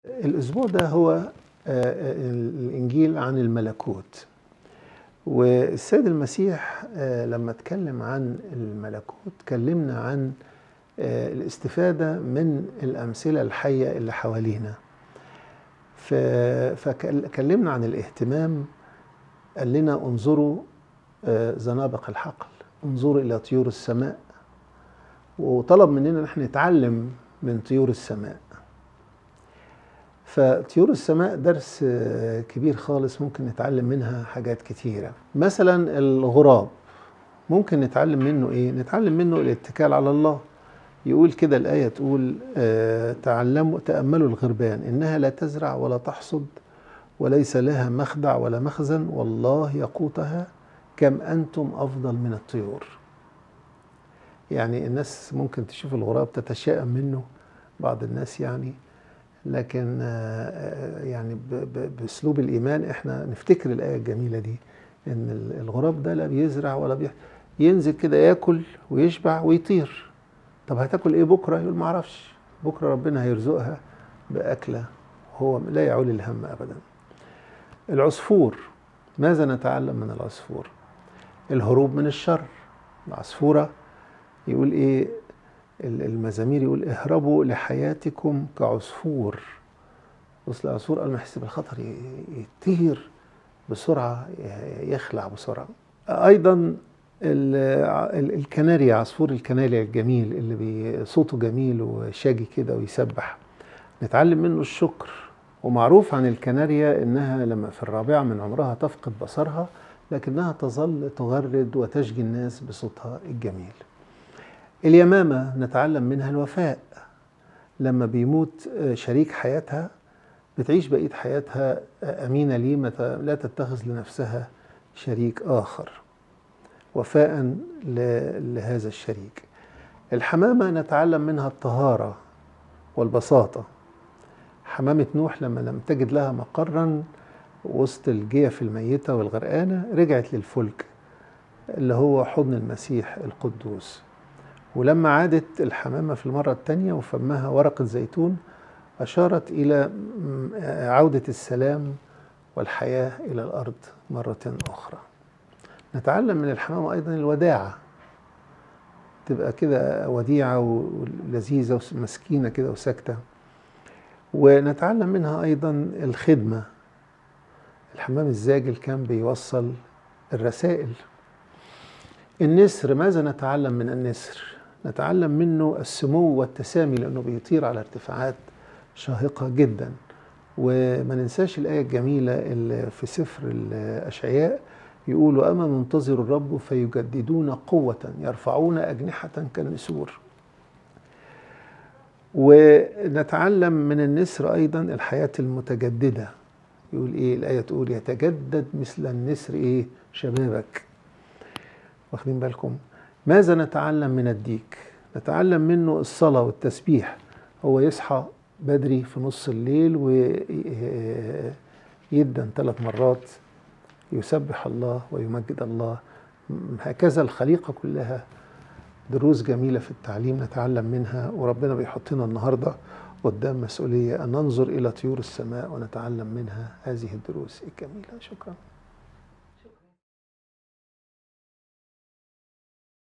الأسبوع ده هو آه، الإنجيل عن الملكوت والسيد المسيح آه، لما اتكلم عن الملكوت كلمنا عن آه، الاستفادة من الأمثلة الحية اللي حوالينا ف- فكلمنا عن الاهتمام قال لنا انظروا آه، زنابق الحقل انظروا إلى طيور السماء وطلب مننا ان احنا نتعلم من طيور السماء فطيور السماء درس آه، كبير خالص ممكن نتعلم منها حاجات كتيرة مثلا الغراب ممكن نتعلم منه ايه نتعلم منه الاتكال على الله يقول كده الآية تقول آه، تعلموا تأملوا الغربان إنها لا تزرع ولا تحصد وليس لها مخدع ولا مخزن والله يقوتها كم أنتم أفضل من الطيور يعني الناس ممكن تشوف الغراب تتشائم منه بعض الناس يعني لكن آه، آه، يعني ب- ب- باسلوب الايمان احنا نفتكر الايه الجميله دي ان ال- الغراب ده لا بيزرع ولا بيح... ينزل كده ياكل ويشبع ويطير طب هتاكل ايه بكره يقول ما اعرفش بكره ربنا هيرزقها باكله هو لا يعول الهم ابدا العصفور ماذا نتعلم من العصفور الهروب من الشر العصفوره يقول ايه ال- المزامير يقول اهربوا لحياتكم كعصفور بص العصفور قبل ما يحس بالخطر ي- يطير بسرعة ي- يخلع بسرعة أيضا ال- ال- الكناري عصفور الكناري الجميل اللي بي- صوته جميل وشاجي كده ويسبح نتعلم منه الشكر ومعروف عن الكناريا إنها لما في الرابعة من عمرها تفقد بصرها لكنها تظل تغرد وتشجي الناس بصوتها الجميل اليمامة نتعلم منها الوفاء لما بيموت آه، شريك حياتها بتعيش بقية حياتها آه، أمينة ليه ما ت- لا تتخذ لنفسها شريك آخر وفاء ل- لهذا الشريك الحمامة نتعلم منها الطهارة والبساطة حمامة نوح لما لم تجد لها مقرا وسط الجيف الميتة والغرقانة رجعت للفلك اللي هو حضن المسيح القدوس ولما عادت الحمامة في المرة الثانية وفمها ورقة زيتون أشارت إلى م- عودة السلام والحياة إلى الأرض مرة أخرى نتعلم من الحمامة أيضا الوداعة تبقى كده وديعة ولذيذة ومسكينة كده وساكتة ونتعلم منها أيضا الخدمة الحمام الزاجل كان بيوصل الرسائل النسر ماذا نتعلم من النسر نتعلم منه السمو والتسامي لأنه بيطير على ارتفاعات شاهقة جدا وما ننساش الآية الجميلة اللي في سفر الأشعياء يقولوا أما منتظر الرب فيجددون قوة يرفعون أجنحة كالنسور ونتعلم من النسر أيضا الحياة المتجددة يقول إيه الآية تقول يتجدد مثل النسر إيه شبابك واخدين بالكم ماذا نتعلم من الديك نتعلم منه الصلاة والتسبيح هو يصحى بدري في نص الليل ويدن ثلاث مرات يسبح الله ويمجد الله هكذا الخليقة كلها دروس جميلة في التعليم نتعلم منها وربنا بيحطنا النهاردة قدام مسؤولية أن ننظر إلى طيور السماء ونتعلم منها هذه الدروس الجميلة شكرا